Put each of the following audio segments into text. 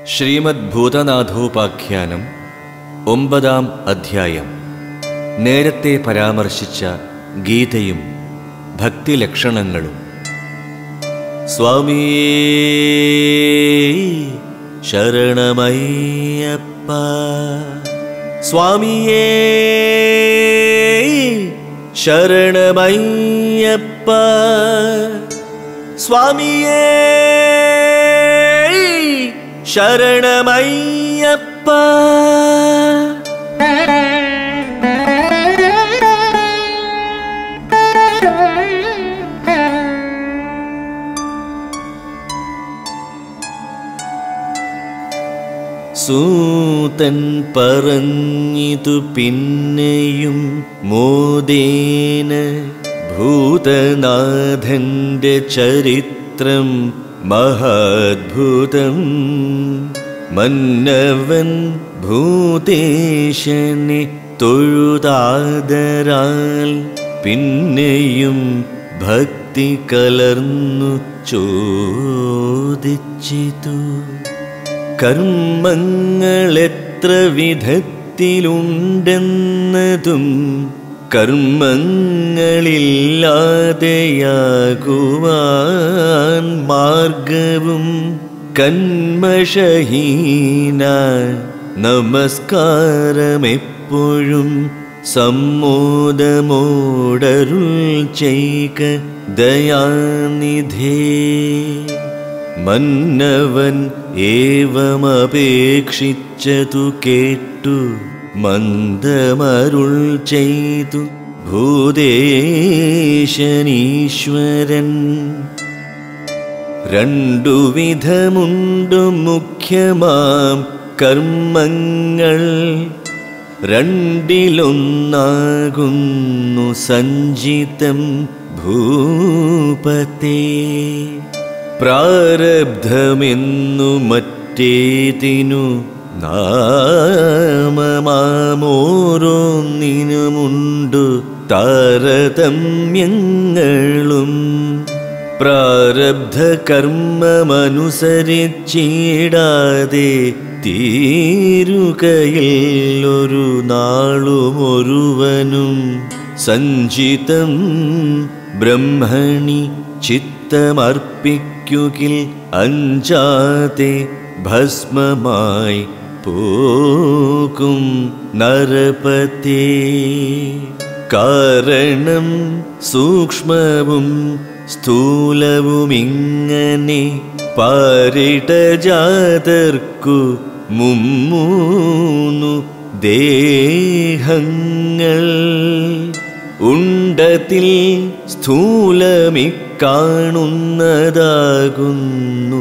ശ്രീമദ് ഭൂതനാഥോപാഖ്യാനം ഒമ്പതാം അധ്യായം നേരത്തെ പരാമർശിച്ച ഗീതയും ഭക്തിലക്ഷണങ്ങളും സ്വാമിയേ ശരണമയ്യപ്പ സ്വാമിയേ ശരണമയ്യപ്പ സ്വാമിയേ ശരണമയ്യപ്പ സൂതൻ പറഞ്ഞിതു പിന്നെയും മോദേന ഭൂതനാഥന്റെ ചരിത്രം മഹാത്ഭുതം മന്നവൻ ഭൂതേശനെ തൊഴുതാദരാൽ പിന്നെയും ഭക്തി കലർന്നു ചോദിച്ചിതു കർമ്മങ്ങളെത്ര വിധത്തിലുണ്ടെന്നതും കർമ്മങ്ങളില്ലാതെയാകുവാൻ മാർഗവും കന്മഷഹീന നമസ്കാരമെപ്പോഴും സമ്മോദമോടരുൾ ചെയ്ക ദയാനിധേ മന്നവൻ ഏവമപേക്ഷിച്ചതു കേട്ടു മന്ദമരുൾ ചെയ്തു ഭൂതേശനീശ്വരൻ രണ്ടു വിധമുണ്ടു മുഖ്യമാം കർമ്മങ്ങൾ രണ്ടിലൊന്നാകുന്നു സഞ്ചിതം ഭൂപതേ പ്രാരബ്ധമെന്നു മറ്റേതിനു നാമമാമോരോന്നിനുമുണ്ടു താരതമ്യങ്ങളും പ്രാരബ്ധ കർമ്മമനുസരിച്ചിടാതെ തീരുകയിൽ ഒരു നാളും ഒരുവനും സഞ്ചിതം ബ്രഹ്മണി ചിത്തമർപ്പിക്കുകിൽ അഞ്ചാതെ ഭസ്മമായി പോകും നരപതേ കാരണം സൂക്ഷ്മവും സ്ഥൂലവുമിങ്ങനെ പാരിടജാതർക്കു മുമ്മൂന്നു ദേഹങ്ങൾ ഉണ്ടതിൽ സ്ഥൂലമിക്കാണുന്നതാകുന്നു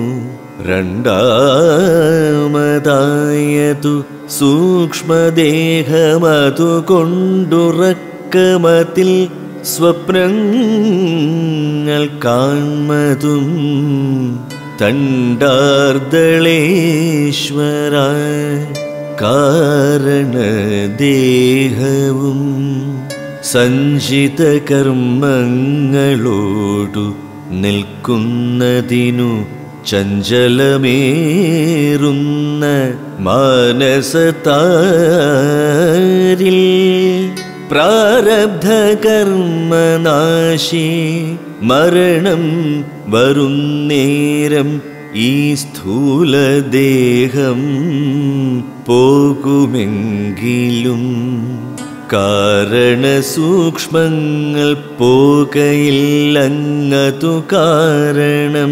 രണ്ടാമതായതു സൂക്ഷ്മദേഹമതു കൊണ്ടുറക്കമതിൽ സ്വപ്നങ്ങൾ കാൺമതും തണ്ടാർദളേശ്വര കാരണദേഹവും സഞ്ചിത കർമ്മങ്ങളോടു നിൽക്കുന്നതിനു ചഞ്ചലമേറുന്ന മാനസതാരിൽ പ്രാരബ്ധ കർമ്മനാശി മരണം വരുന്നേരം ഈ സ്ഥൂലദേഹം പോകുമെങ്കിലും കാരണസൂക്ഷ്മങ്ങൾ പോകയില്ലങ്ങതു കാരണം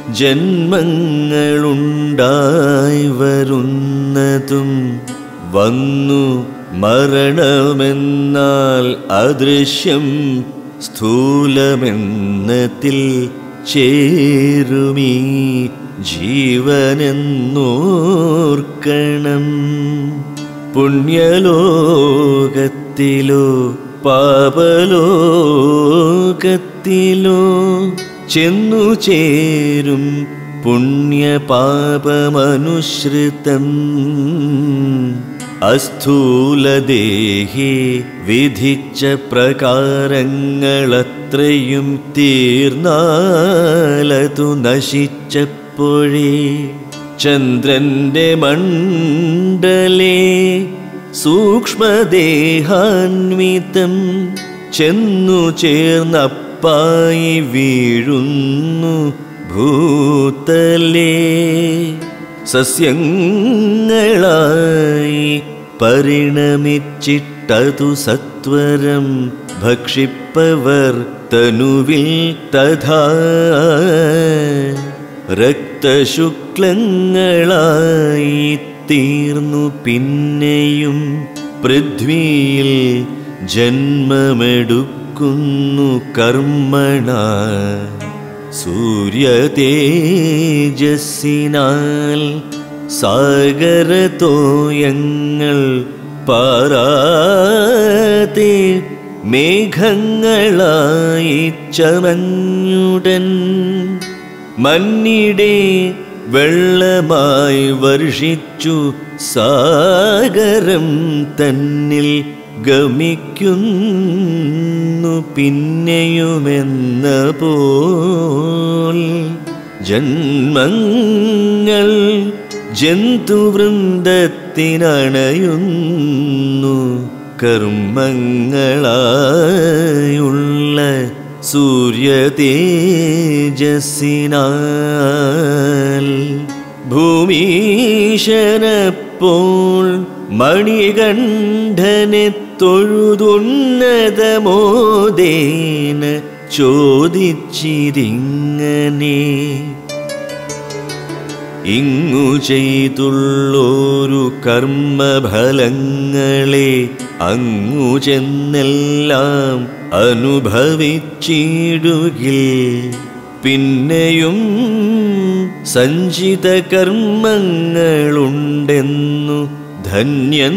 ജന്മങ്ങളുണ്ടായി വരുന്നതും വന്നു മരണമെന്നാൽ അദൃശ്യം സ്ഥൂലമെന്നത്തിൽ ചേരുമീ ജീവനെന്നോർക്കണം പുണ്യലോകത്തിലോ പാപലോകത്തിലോ ചെന്നു ചേരും പുണ്യപാപമനുസൃതം അസ്ഥൂലദേഹി വിധിച്ച പ്രകാരങ്ങളത്രയും തീർന്നാലതു നശിച്ചപ്പോഴേ ചന്ദ്രന്റെ മണ്ഡലേ സൂക്ഷ്മദേഹാന്വിതം ചെന്നു ചേർന്നപ്പായി വീഴുന്നു ഭൂതലേ സസ്യങ്ങളായി പരിണമിച്ചിട്ടതു സത്വരം ഭക്ഷിപ്പവർ തനുവിൽ തഥാ രക്തശുക്ലങ്ങളായി തീർന്നു പിന്നെയും പൃഥ്വിയിൽ ജന്മമെടുക്കുന്നു കർമ്മണ സൂര്യതേജസ്സിനാൽ സാഗരതോയങ്ങൾ പാറാതെ മേഘങ്ങളായി ചമഞ്ഞുടൻ മന്നിടെ വെള്ളമായി വർഷിച്ചു സാഗരം തന്നിൽ ഗമിക്കുന്നു പിന്നെയുമെന്ന പോൽ ജന്മങ്ങൾ ജന്തുവൃന്ദത്തിനണയുന്നു കർമ്മങ്ങളായുള്ള സൂര്യതേജസ്സിനാൽ ഭൂമീശനപ്പോൾ മണികണ്ഠനെ തൊഴുതുന്നതമോദേന ചോദിച്ചിരിങ്ങനെ ഇങ്ങു ചെയ്തുള്ളോരു കർമ്മഫലങ്ങളെ അങ്ങു ചെന്നെല്ലാം അനുഭവിച്ചിടുകിൽ പിന്നെയും സഞ്ചിത കർമ്മങ്ങളുണ്ടെന്നു ധന്യൻ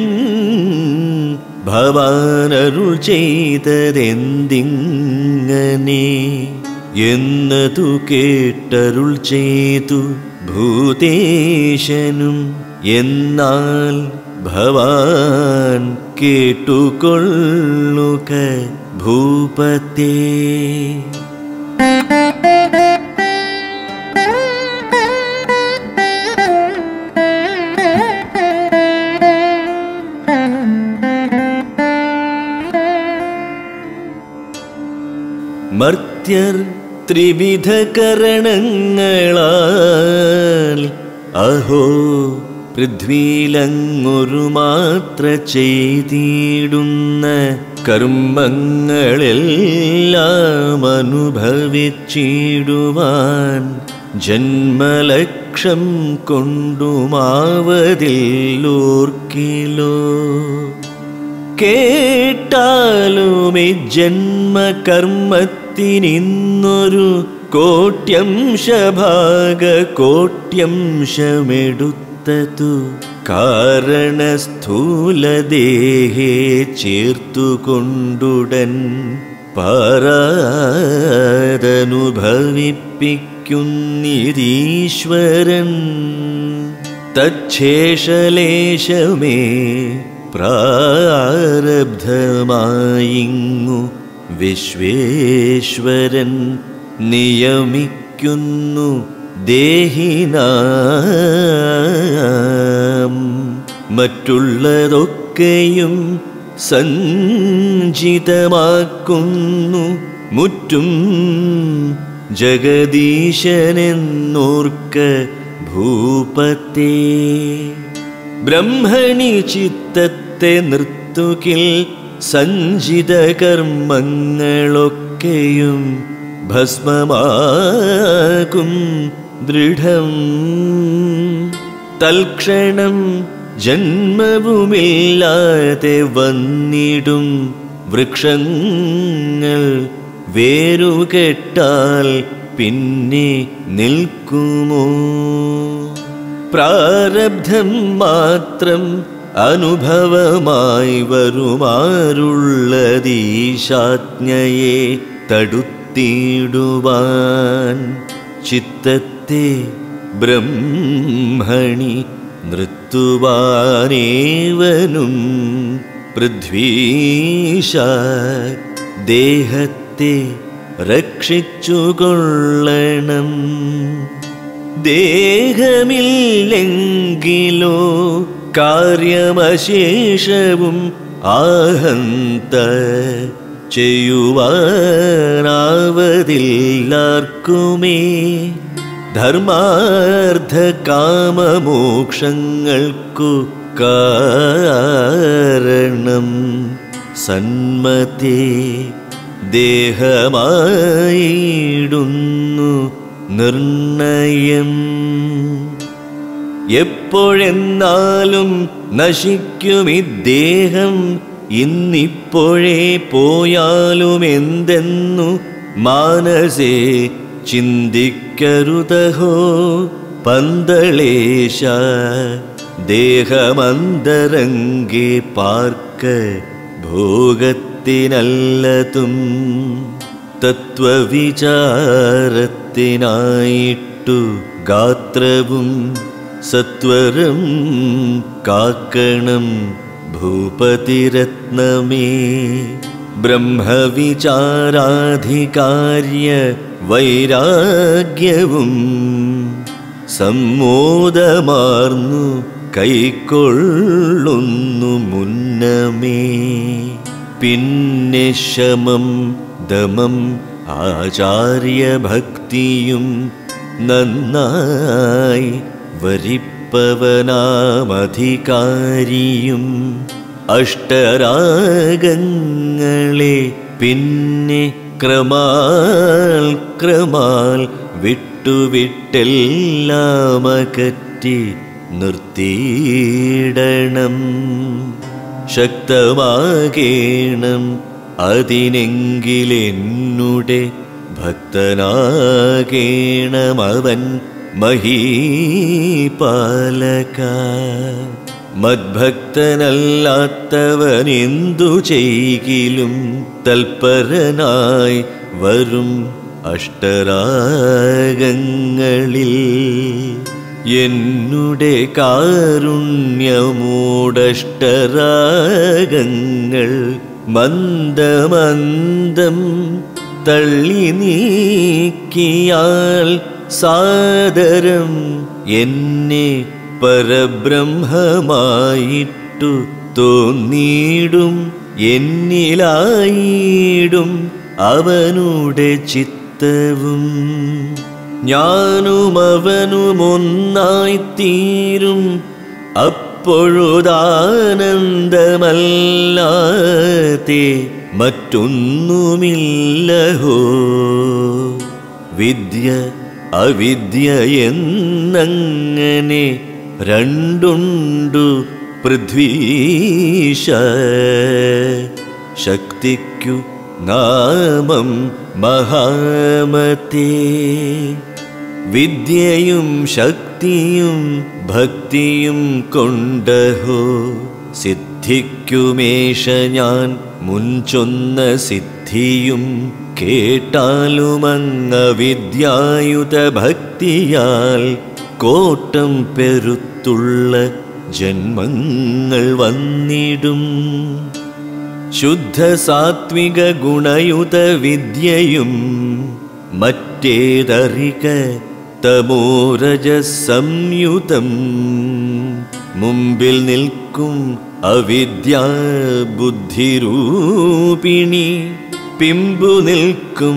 ഭവാനരുൾ ചെയ്തതെന്തിങ്ങനെ എന്നതു കേട്ടരുൾ ചെയ്തു ഭൂതേശനും എന്നാൽ ഭവാൻ കേട്ടുകൊള്ളുക ഭൂപത്തേ മർത്യർ ത്രിവിധ കരണങ്ങളാൽ അഹോ പൃഥ്വിയിലങ്ങൊരു മാത്ര ചെയ്തിടുന്ന കർമ്മങ്ങളെല്ലാം അനുഭവിച്ചിടുവാൻ ജന്മലക്ഷം കൊണ്ടുമാവതില്ലോർക്കിലോ കേട്ടാലുമേ ജന്മകർമ്മത്തിനിന്നൊരു കോട്യംശഭാഗ കോട്യംശമെടുത്തതു കാരണസ്ഥൂലദേഹേ ചേർത്തുകൊണ്ടുടൻ പാരാതനുഭവിപ്പിക്കുന്നിരീശ്വരൻ തച്ഛേഷലേശമേ പ്രാരബ്ധമായിങ്ങു വിശ്വേശ്വരൻ നിയമിക്കുന്നു ദേഹിനാം മറ്റുള്ളതൊക്കെയും സഞ്ചിതമാക്കുന്നു മുറ്റും ജഗദീശനെന്നോർക്ക ഭൂപത്തേ ബ്രഹ്മണി ചിത്തത്തെ നിർത്തുകിൽ സഞ്ചിത കർമ്മങ്ങളൊക്കെയും ഭസ്മമാകും ദൃഢം തൽക്ഷണം ജന്മവുമില്ലാതെ വന്നിടും വൃക്ഷങ്ങൾ വേരുകെട്ടാൽ പിന്നെ നിൽക്കുമോ പ്രാരബ്ധം മാത്രം അനുഭവമായി വരുമാറുള്ളതീശാജ്ഞയെ തടുത്തിടുവാൻ ചിത്തത്തെ ബ്രഹ്മണി നൃത്തുവാനേവനും പൃഥ്വീശ ദേഹത്തെ രക്ഷിച്ചുകൊള്ളണം ദേഹമില്ലെങ്കിലോ കാര്യമശേഷവും ആഹന്ത ചെയ്യുവാനാവതില്ലാർക്കുമേ ധർമാർത്ഥ കാമമോക്ഷങ്ങൾക്കു കാരണം സന്മതേ ദേഹമായിടുന്നു നിർണയം എപ്പോഴെന്നാലും നശിക്കും ഇദ്ദേഹം ഇന്നിപ്പോഴേ പോയാലും എന്തെന്നു മാനസേ ചിന്തിക്കരുതഹോ പന്തളേശ ദേഹമന്തരങ്കെ പാർക്ക ഭോഗത്തിനല്ലതും തത്വവിചാരത്തിനായിട്ടു ഗാത്രവും സത്വരം കാക്കണം ഭൂപതിരത്നമേ ബ്രഹ്മവിചാരാധികാര്യ വൈരാഗ്യവും സമ്മോദമാർന്നു കൈക്കൊള്ളുന്നു മുന്നമേ പിന്നെ ശമം ദമം ആചാര്യഭക്തിയും നന്നായി വരിപ്പവനാമധികാരിയും അഷ്ടരാഗങ്ങളെ പിന്നെ ക്രമാൽ ക്രമാൽ വിട്ടുവിട്ടെല്ലാമകറ്റി നിർത്തിയിടണം ശക്തമാകേണം അതിനെങ്കിലെന്നുടെ ഭക്തനാകേണമവൻ മഹീപാലക മദ്ഭക്തനല്ലാത്തവൻ എന്തു ചെയ്കിലും തൽപരനായി വരും അഷ്ടരാഗങ്ങളിൽ എന്നുടെ കാരുണ്യമൂടഷ്ടരാഗങ്ങൾ മന്ദമന്ദം തള്ളി നീക്കിയാൽ സാദരം എന്നെ പരബ്രഹ്മമായിട്ടു തോന്നിയിടും എന്നിലായിടും അവനുടെ ചിത്തവും ഞാനും അവനും ഒന്നായിത്തീരും അപ്പോഴുദാനന്ദമല്ലാതെ മറ്റൊന്നുമില്ലഹോ വിദ്യ അവിദ്യ എന്നങ്ങനെ രണ്ടുണ്ടു പൃഥ്വീശ ശക്തിക്കു നാമം മഹാമതേ വിദ്യയും ശക്തിയും ഭക്തിയും കൊണ്ടഹോ സിദ്ധിക്കുമേഷ ഞാൻ മുൻചൊന്ന സിദ്ധിയും കേട്ടാലുമങ്ങ വിദ്യായുധ ഭക്തിയാൽ കോട്ടം പെരുത്തുള്ള ജന്മങ്ങൾ വന്നിടും ശുദ്ധ സാത്വിക ഗുണയുത വിദ്യയും മറ്റേതറിക തമോരജ സംയുതം മുമ്പിൽ നിൽക്കും അവിദ്യാ ബുദ്ധിരൂപിണി പിമ്പു നിൽക്കും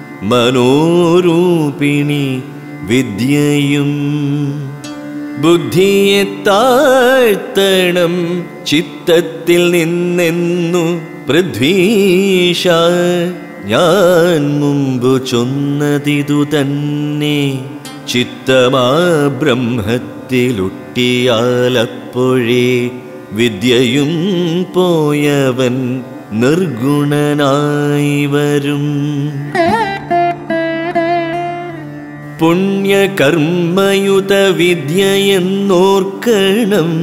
മനോരൂപിണി വിദ്യയും ബുദ്ധിയെ താഴ്ത്തണം ചിത്തത്തിൽ നിന്നെന്നു പൃഥ്വീശ ഞാൻ മുമ്പ് ചൊന്നതിതു തന്നെ ചിത്തമാ ബ്രഹ്മത്തിലൊട്ടിയാലപ്പോഴേ വിദ്യയും പോയവൻ നിർഗുണനായി വരും പുണ്യകർമ്മയുത വിദ്യയെന്നോർക്കണം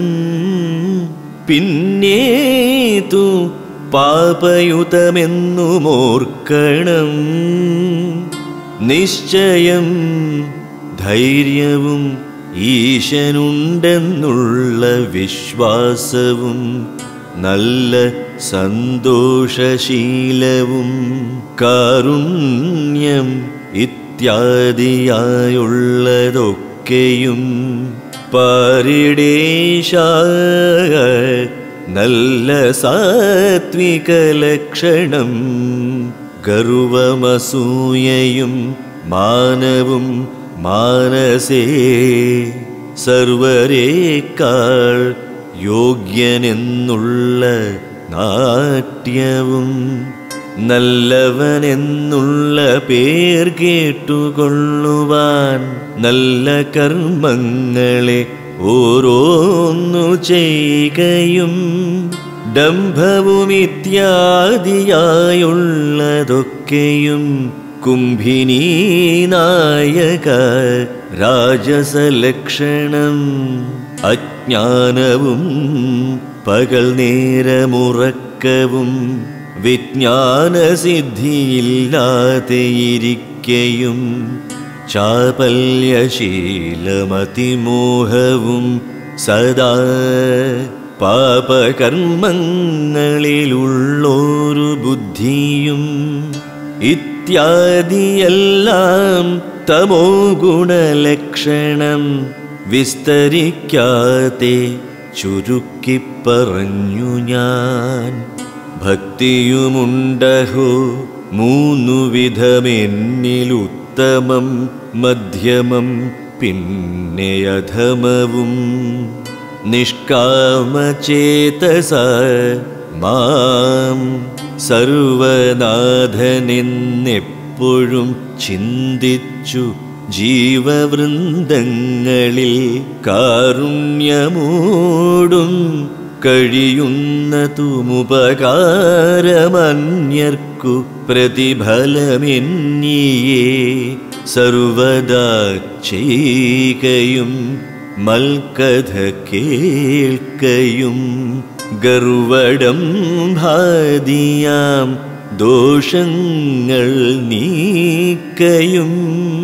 പിന്നേതു പാപയുതമെന്നും ഓർക്കണം നിശ്ചയം ധൈര്യവും ഈശനുണ്ടെന്നുള്ള വിശ്വാസവും നല്ല സന്തോഷശീലവും കാരുണ്യം ഇത്യാദിയായുള്ളതൊക്കെയും പാരിടേശ നല്ല സാത്വിക ലക്ഷണം ഗർവമസൂയയും മാനവും മാനസേ സർവരേക്കാൾ യോഗ്യനെന്നുള്ള നാട്യവും നല്ലവനെന്നുള്ള പേർ കേട്ടുകൊള്ളുവാൻ നല്ല കർമ്മങ്ങളെ ഓരോന്നു ചെയ്യുകയും ഡംഭവുമിത്യാദിയായുള്ളതൊക്കെയും കുംഭിനീ നായക രാജസലക്ഷണം അജ്ഞാനവും പകൽ നേരമുറക്കവും വിജ്ഞാനസിദ്ധിയില്ലാതെയിരിക്കയും ചാപല്യശീലമതിമോഹവും സദാ പാപകർമ്മങ്ങളിലുള്ളൊരു ബുദ്ധിയും ഇത്യാദിയെല്ലാം തമോ ഗുണലക്ഷണം വിസ്തരിക്കാതെ ചുരുക്കിപ്പറഞ്ഞു ഞാൻ ഭക്തിയുമുണ്ടഹോ മൂന്നു വിധമെന്നിലുത്തമം മധ്യമം പിന്നെ അധമവും നിഷ്കാമചേതസ മാം സർവനാഥനെന്നെപ്പോഴും ചിന്തിച്ചു ജീവവൃന്ദങ്ങളിൽ കാരുണ്യമൂടും കഴിയുന്നതുമുപകാരമന്യർക്കു പ്രതിഫലമെന്നിയേ സർവദാ ചെയ്കയും മൽക്കഥ കേൾക്കയും ഗർവടം ഭാദിയാം ദോഷങ്ങൾ നീക്കയും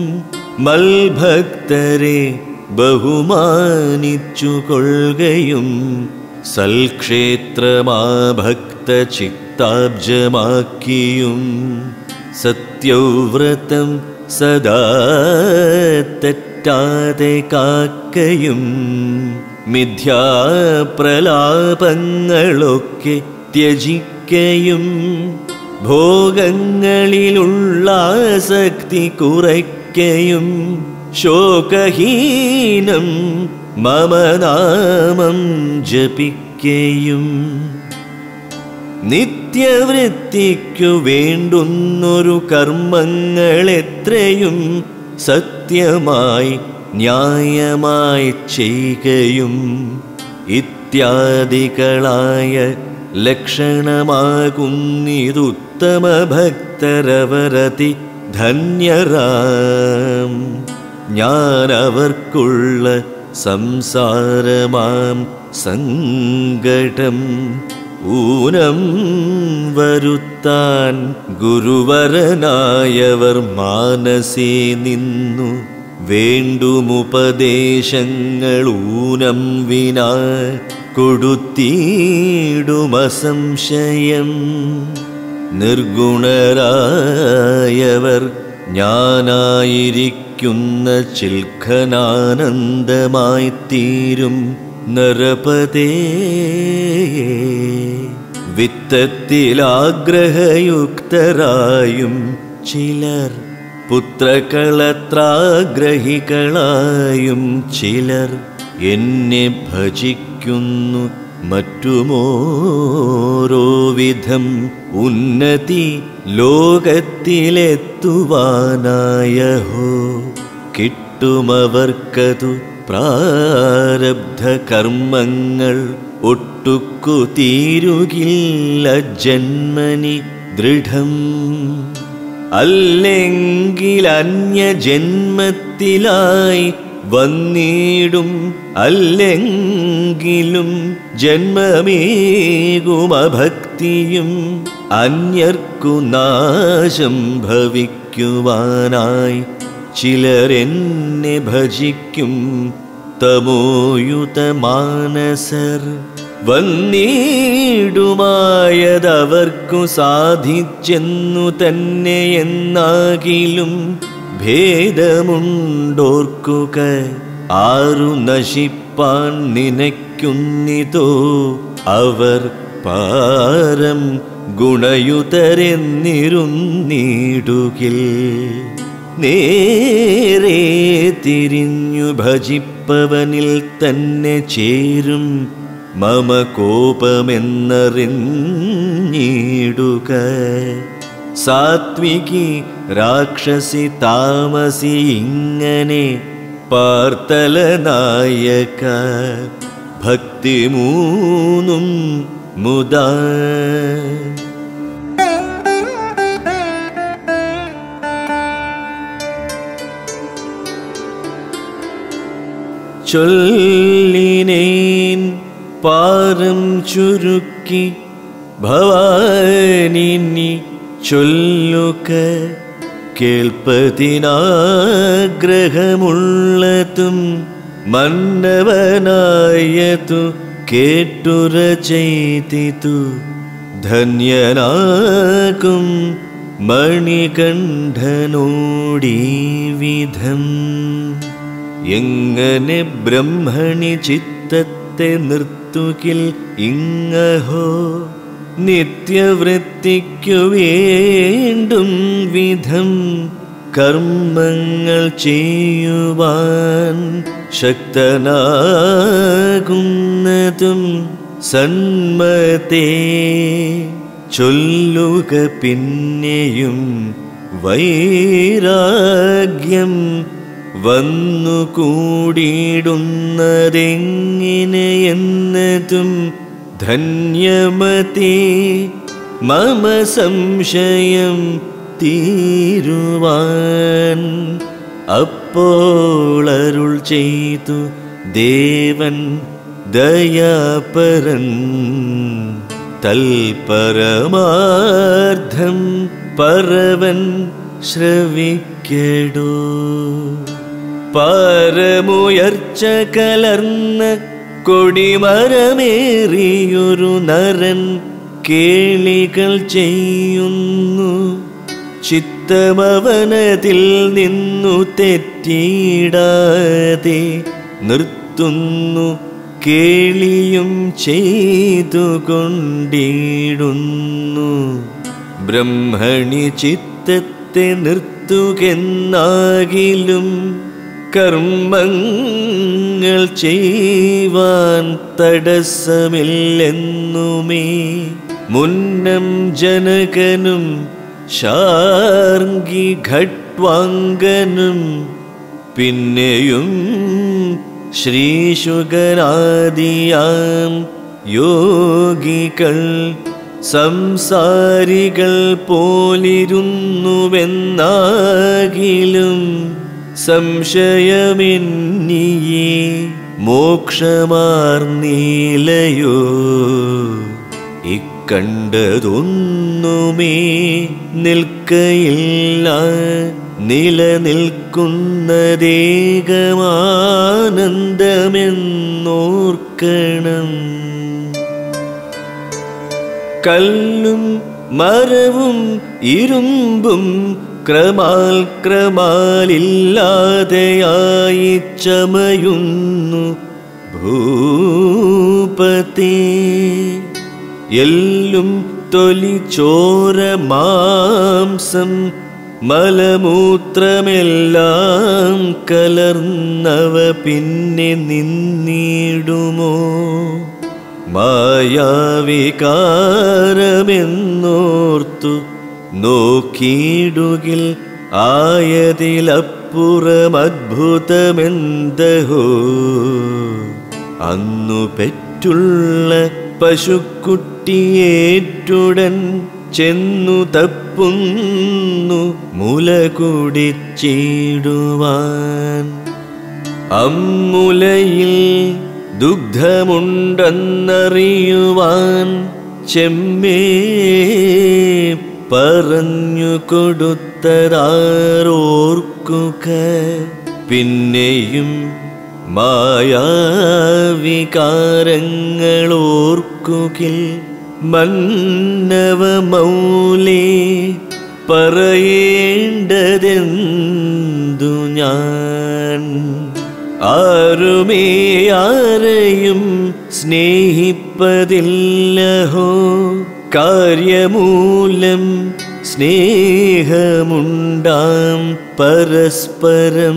മൽഭക്തരെ ബഹുമാനിച്ചു കൊള്ളുകയും സൽക്ഷേത്രമാ ഭക്ത ചിത്താബ്ജമാക്കിയും സത്യവ്രതം സദാ തെറ്റാതെ കാക്കയും മിഥ്യാപ്രലാപങ്ങളൊക്കെ ത്യജിക്കയും ഭോഗങ്ങളിലുള്ള ആസക്തി കുറയ്ക്കയും ശോകഹീനം മമനാമം ജപിക്കയും നിത്യവൃത്തിക്കു വേണ്ടുന്നൊരു കർമ്മങ്ങൾ എത്രയും സത്യമായി ന്യായമായി ചെയ്യുകയും ഇത്യാദികളായ ലക്ഷണമാകുന്നിതുത്തമ ഭക്തരവരതി ധന്യരാം ഞാൻ അവർക്കുള്ള സംസാരമാം സങ്കടം ഊനം വരുത്താൻ ഗുരുവരനായവർ മാനസേ നിന്നു വേണ്ടുമുപദേശങ്ങൾ ഊനം വിനാ കൊടുത്തിടുമസംശയം നിർഗുണരായവർ ഞാനായിരിക്കുന്ന ചിൽഖനാനന്ദമായി തീരും നരപതേ വിത്തത്തിലാഗ്രഹയുക്തരായും ചിലർ പുത്രകളത്രാഗ്രഹികളായും ചിലർ എന്നെ ഭജിക്കുന്നു മറ്റുമോരോ വിധം ഉന്നതി ലോകത്തിലെത്തുവാനായ ഹോ കിട്ടുമവർക്കതു പ്രാരബ്ധ കർമ്മങ്ങൾ ഒട്ടുക്കു തീരുകില്ല ജന്മനി ദൃഢം അല്ലെങ്കിൽ അന്യജന്മത്തിലായി വന്നിടും അല്ലെങ്കിലും ജന്മമേകും അഭക്തിയും അന്യർക്കു നാശം ഭവിക്കുവാനായി ചിലരെന്നെ ഭജിക്കും തമോയുത മാനസർ വന്നിടുമായതവർക്കു സാധിച്ചെന്നു തന്നെ എന്നാകിലും ഭേദമുണ്ടോർക്കുക ആരു നശിപ്പാൻ നിനയ്ക്കുന്നിതോ അവർ പാരം ഗുണയുതരെന്നിരുന്നിടുകിൽ നേരെ തിരിഞ്ഞു ഭജിപ്പവനിൽ തന്നെ ചേരും മമ കോപമെന്നറിഞ്ഞിടുക സാത്വികി രാക്ഷസി താമസി ഇങ്ങനെ പാർത്തല നായക ഭക്തി മൂന്നും മുതാ ചൊല്ലിനേൻ പാരം ചുരുക്കി ഭവാനിനി ചൊല്ലുക കേൾപ്പതിനാഗ്രഹമുള്ളതും മന്നവനായതു കേട്ടുര ചെയ്തിതു ധന്യനാകും മണികണ്ഠനോടീ വിധം എങ്ങനെ ബ്രഹ്മണി ചിത്തത്തെ നിർത്തുകിൽ ഇങ്ങഹോ നിത്യവൃത്തിക്കു വേണ്ടും വിധം കർമ്മങ്ങൾ ചെയ്യുവാൻ ശക്തനാകുന്നതും സന്മതേ ചൊല്ലുക പിന്നെയും വൈരാഗ്യം വന്നു കൂടിയിടുന്നതെങ്ങനെയെന്നതും ധന്യമതി മമ സംശയം തീരുവാൻ അപ്പോൾ അരുൾ ചെയ്തു ദേവൻ ദയാപരൻ തൽപരമാർത്ഥം പരവൻ ശ്രവിക്കടോ പരമുയർച്ച കലർന്ന കൊടിമരമേറിയൊരു നരൻ കേളികൾ ചെയ്യുന്നു ചിത്തമവനതിൽ നിന്നു തെറ്റിയിടാതെ നിർത്തുന്നു കേളിയും ചെയ്തുകൊണ്ടിടുന്നു ബ്രഹ്മണി ചിത്തത്തെ നിർത്തുകെന്നാകിലും കർമ്മങ്ങൾ ചെയ്യുവാൻ തടസ്സമില്ലെന്നുമേ മുന്നം ജനകനും ശാർഗി ഘട്വാങ്കനും പിന്നെയും ശ്രീശുഗരാദിയാം യോഗികൾ സംസാരികൾ പോലിരുന്നുവെന്നാകിലും സംശയമെന്നിയേ മോക്ഷമാർന്നീലയോ ഇക്കണ്ടതൊന്നുമേ നിൽക്കയില്ല നിലനിൽക്കുന്നതേകമാനന്ദമെന്നോർക്കണം കല്ലും മരവും ഇരുമ്പും ക്രമാൽ ക്രമാലില്ലാതെയായി ചമയുന്നു ഭൂപതി എല്ലും തൊലി ചോര മാംസം മലമൂത്രമെല്ലാം കലർന്നവ പിന്നെ നിന്നിടുമോ മായാവികാരമെന്നോർത്തു നോക്കിയിടുകിൽ ആയതിലപ്പുറമദ്ഭുതമെന്തഹോ അന്നു പെറ്റുള്ള പശുക്കുട്ടിയേറ്റുടൻ ചെന്നു തപ്പുന്നു മുല കുടിച്ചിടുവാൻ അമ്മുലയിൽ ദുഗ്ധമുണ്ടെന്നറിയുവാൻ ചെമ്മേ പറഞ്ഞു കൊടുത്തതാരോർക്കുക പിന്നെയും മായാവികാരങ്ങളോർക്കുകിൽ മന്നവ മൗലേ പറയേണ്ടതെന്തു ഞാൻ ആരുമേ ആരെയും സ്നേഹിപ്പതില്ലഹോ കാര്യമൂലം സ്നേഹമുണ്ടാം പരസ്പരം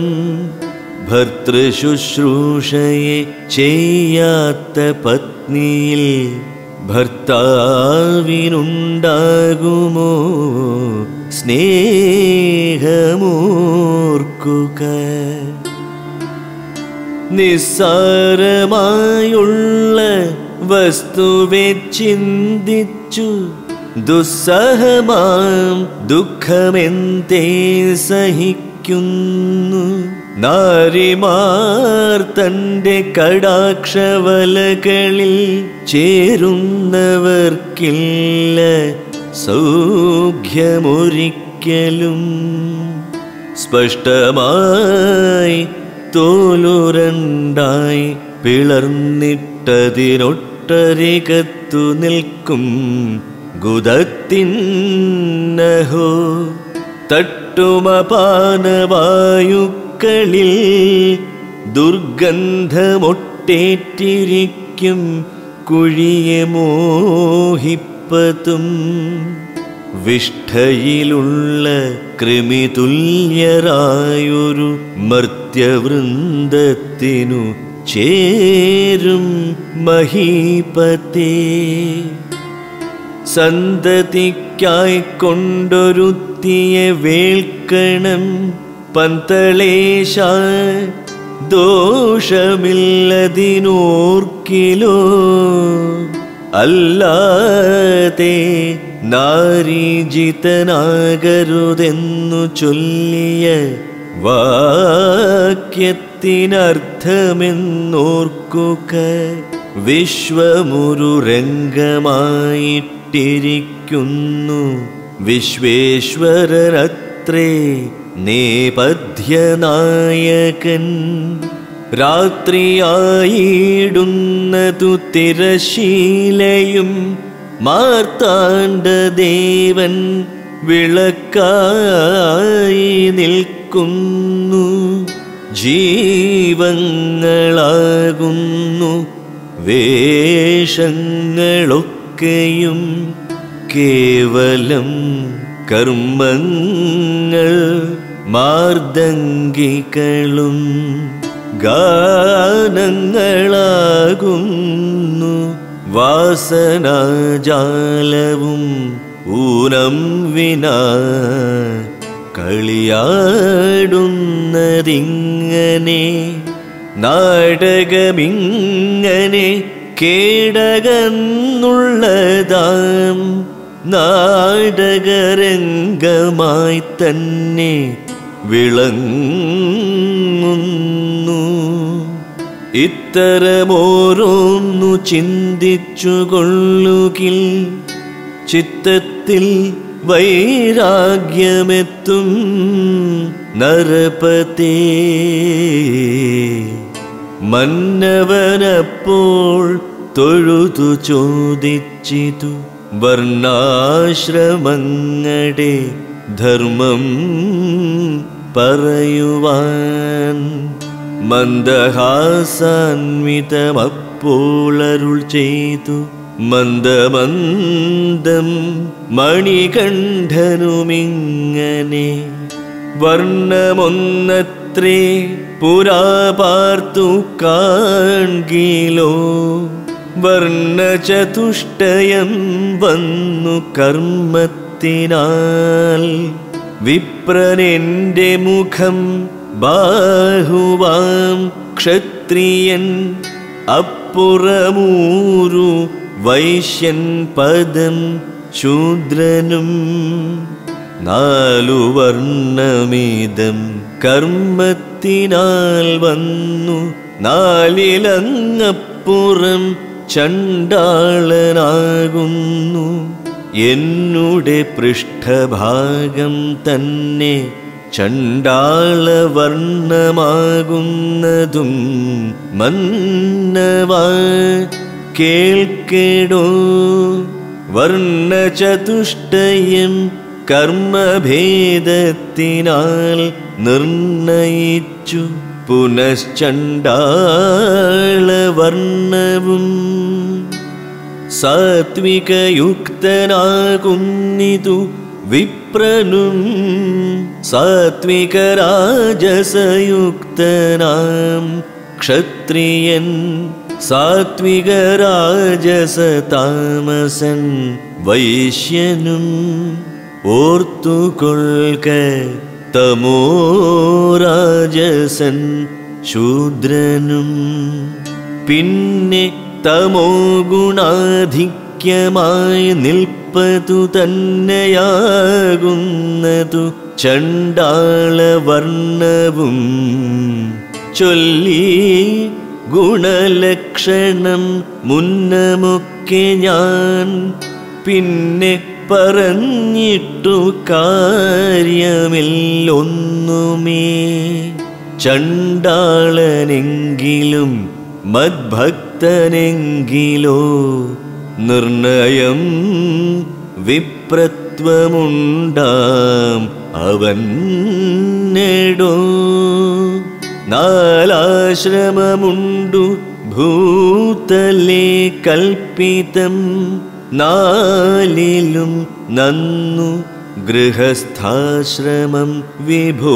ഭർത്തൃശുശ്രൂഷയെ ചെയ്യാത്ത പത്നിയിൽ ഭർത്താവിനുണ്ടാകുമോ സ്നേഹമോർക്കുക നിസ്സാരമായുള്ള വസ്തുവെ ചിന്തിച്ചു ദുസ്സഹമാം ദുഃഖമെന്തേ സഹിക്കുന്നു നാരിമാർ തൻ്റെ കടാക്ഷവലകളിൽ ചേരുന്നവർക്കില്ല സൗഖ്യമൊരിക്കലും സ്പഷ്ടമായി തോലുരണ്ടായി പിളർന്നിട്ടതിനൊട്ടരികത്തു നിൽക്കും ഗുദത്തിന്നഹോ തട്ടുമപാനവായുക്കളിൽ ദുർഗന്ധമൊട്ടേറ്റിരിക്കും കുഴിയെ മോഹിപ്പതും വിഷ്ഠയിലുള്ള കൃമിതുല്യരായൊരു മർത്യവൃന്ദത്തിനു ചേരും മഹീപതേ സന്തതിക്കായി കൊണ്ടൊരുത്തിയെ വേൾക്കണം പന്തളേശ ദോഷമില്ലതിനോർക്കിലോ അല്ലാതെ നാരീജിതനാകരുതെന്നു ചൊല്ലിയ വാക്യത്തിനർത്ഥമെന്നോർക്കുക വിശ്വമൊരു രംഗമായിട്ടിരിക്കുന്നു വിശ്വേശ്വരനത്രേ നേപഥ്യനായകൻ രാത്രിയായിടുന്നതു തിരശീലയും മാർത്താണ്ഡദേവൻ വിളക്കായി നിൽക്കുന്നു ജീവങ്ങളാകുന്നു വേഷങ്ങളൊക്കെയും കേവലം കർമ്മങ്ങൾ മാർദംഗികളും ഗാനങ്ങളാകുന്നു വാസനാജാലവും ഊനം വിനാ കളിയാടുന്നതിങ്ങനെ നാടകമിങ്ങനെ കേടകന്നുള്ളതാം നാടകരംഗമായി തന്നെ വിളങ്ങുന്നു ഇത്തരമോരോന്നു ചിന്തിച്ചുകൊള്ളുകിൽ ചിത്തത്തിൽ വൈരാഗ്യമെത്തും നരപതേ മന്നവനപ്പോൾ തൊഴുതു ചോദിച്ചിതു വർണ്ണാശ്രമങ്ങളുടെ ധർമ്മം പറയുവാൻ മന്ദഹാസാൻവിതമപ്പോളരുൾ ചെയ്തു മന്ദമന്ദം മണികണ്ഠനുമിങ്ങനെ വർണ്ണമൊന്നത്രേ പുരാ പാർത്തു കാൺകിലോ വർണ്ണചതുഷ്ടയം വന്നു കർമ്മത്തിനാൽ വിപ്രനെന്റെ മുഖം ബാഹുവാം ക്ഷത്രിയൻ അപ്പുറമൂരു വൈശ്യൻ പദം ശൂദ്രനും നാലു വർണ്ണമീതം കർമ്മത്തിനാൽ വന്നു നാലിലങ്ങപ്പുറം ചണ്ടാളനാകുന്നു എന്നുടെ പൃഷ്ഠഭാഗം തന്നെ ചണ്ടാളവർണ്ണമാകുന്നതും മന്നവാ കേൾക്കേടോ വർണ്ണചതുഷ്ടയം കർമ്മഭേദത്തിനാൽ നിർണയിച്ചു പുനശ്ചണ്ടാളവർണ്ണവും സാത്വികയുക്തനാകുന്നിതു വിപ്രനും സാത്വികരാജസയുക്തനാം ക്ഷത്രിയൻ സാത്വികരാജസതാമസൻ വൈശ്യനും ഓർത്തുകൊള്ളുക തമോരാജസൻ ശൂദ്രനും പിന്നെ തമോ ഗുണാധിക്യമായി നിൽപ്പതു തന്നെയാകുന്നതു ചണ്ടാളവർണ്ണവും ചൊല്ലി ഗുണലക്ഷണം മുന്നമൊക്കെ ഞാൻ പിന്നെ പറഞ്ഞിട്ടു കാര്യമില്ലൊന്നുമേ ചണ്ടാളനെങ്കിലും മദ്ഭക്തനെങ്കിലോ നിർണയം വിപ്രത്വമുണ്ടാം അവൻ നേടോ നാലാശ്രമമുണ്ടു ഭൂതലേ കൽപ്പിതം നാലിലും നന്നു ഗൃഹസ്ഥാശ്രമം വിഭോ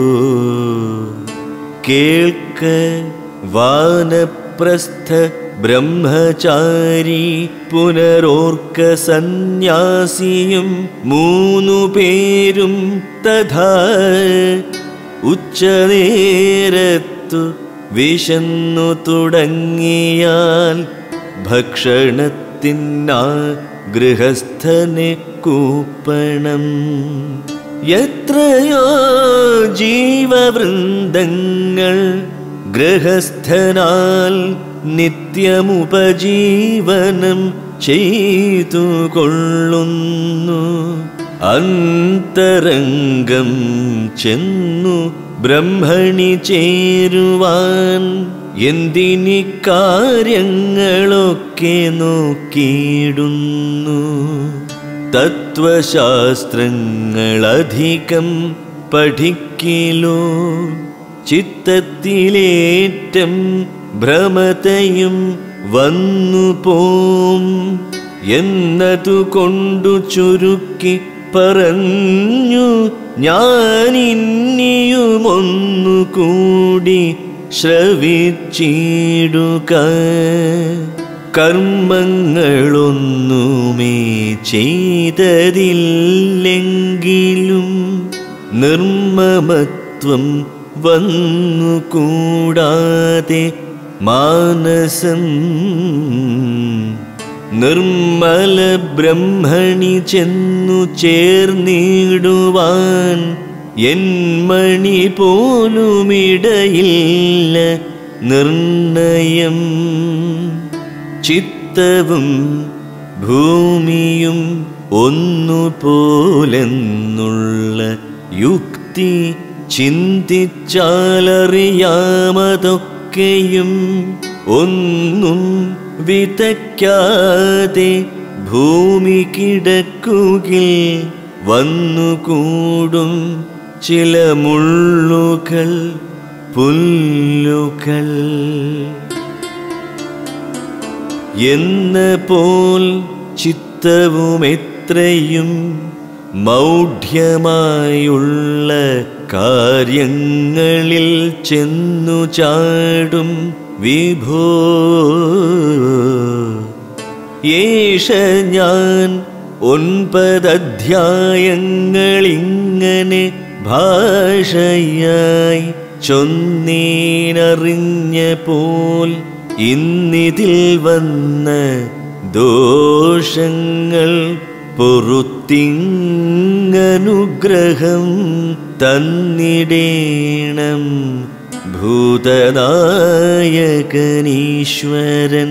കേൾക്ക വാനപ്രസ്ഥ ബ്രഹ്മചാരി പുനരോർക്ക സന്യാസിയും മൂന്നു പേരും തഥാ ഉച്ചനേരത്തു വിശന്നു തുടങ്ങിയാൽ ഭക്ഷണത്തിനാ ഗൃഹസ്ഥനെ കൂപ്പണം എത്രയോ ജീവവൃന്ദങ്ങൾ ഗൃഹസ്ഥനാൽ നിത്യമുപജീവനം ചെയ്തു കൊള്ളുന്നു അന്തരംഗം ചെന്നു ബ്രഹ്മണി ചേരുവാൻ എന്തിനി കാര്യങ്ങളൊക്കെ നോക്കിയിടുന്നു തത്വശാസ്ത്രങ്ങളധികം പഠിക്കിലോ ചിത്തത്തിലേറ്റം ഭ്രമതയും വന്നു പോം എന്നതു കൊണ്ടു ചുരുക്കി പറഞ്ഞു ഞാനിന്നിയുമൊന്നു കൂടി ശ്രവിച്ചിടുക കർമ്മങ്ങളൊന്നുമേ ചെയ്തതില്ലെങ്കിലും നിർമ്മമത്വം വന്നുകൂടാതെ മാനസം നിർമ്മല ബ്രഹ്മണി ചെന്നു ചേർന്നിടുവാൻ എൻ മണി പോലുമിടയില്ല നിർണയം ചിത്തവും ഭൂമിയും ഒന്നുപോലെന്നുള്ള യുക്തി ചിന്തിച്ചാലറിയാമതൊക്കെയും ഒന്നും വിതയ്ക്കാതെ ഭൂമി കിടക്കുകിൽ വന്നുകൂടും ചില മുള്ളുകൾ പുല്ലുകൾ എന്ന പോൽ ചിത്തവും എത്രയും മൗഢ്യമായുള്ള കാര്യങ്ങളിൽ ചെന്നു ചാടും വിഭോ യേശ ഞാൻ ഒൻപതധ്യായങ്ങളിങ്ങനെ ഭാഷയായി ചൊന്നീനറിഞ്ഞ പോൽ ഇന്നിതിൽ വന്ന ദോഷങ്ങൾ പൊറുത്തിങ്ങനുഗ്രഹം തന്നിടേണം ഭൂതനായകനീശ്വരൻ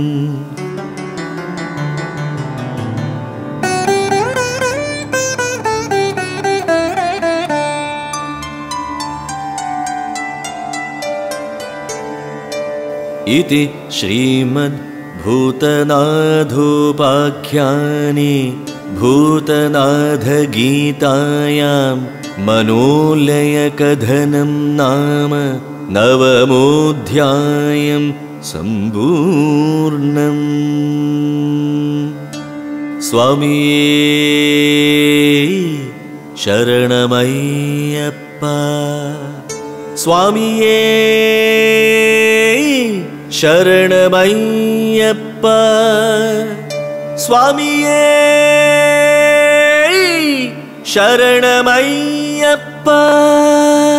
इति श्रीमद्भूतनाथोपाख्याने भूतनाथगीतायां मनोलयकथनं नाम നവമോധ്യായം സമ്പൂർണം സ്വാമിയേ ശരണമയ്യപ്പ സ്വാമിയേ ശരണമയ്യപ്പ സ്വാമിയേ ശരണമയ്യപ്പ